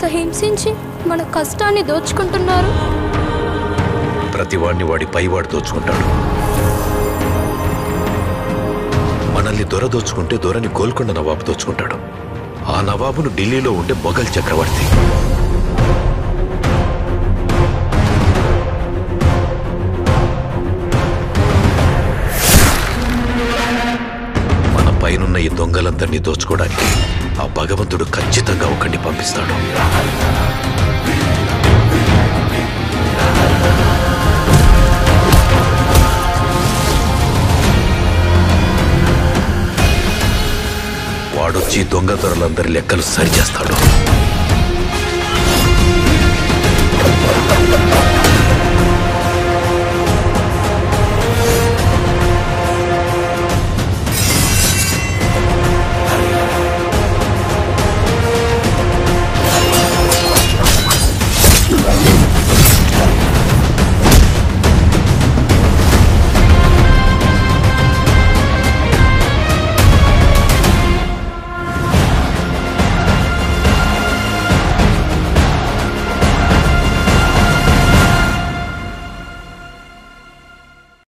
అంత హింసించి మన కష్టాన్ని దోచుకుంటున్నారు ప్రతివాడిని వాడి పైవాడు దోచుకుంటాడు మనల్ని దొర దోచుకుంటే దొరని గోల్కొండ నవాబు దోచుకుంటాడు ఆ నవాబును ఢిల్లీలో ఉండే మొఘల్ చక్రవర్తి మన పైనున్న ఈ దొంగలందరినీ దోచుకోవడానికి ఆ భగవంతుడు ఖచ్చితంగా ఒకడిని పంపిస్తాడు వాడొచ్చి దొంగ దొరలందరి లెక్కలు సరిచేస్తాడు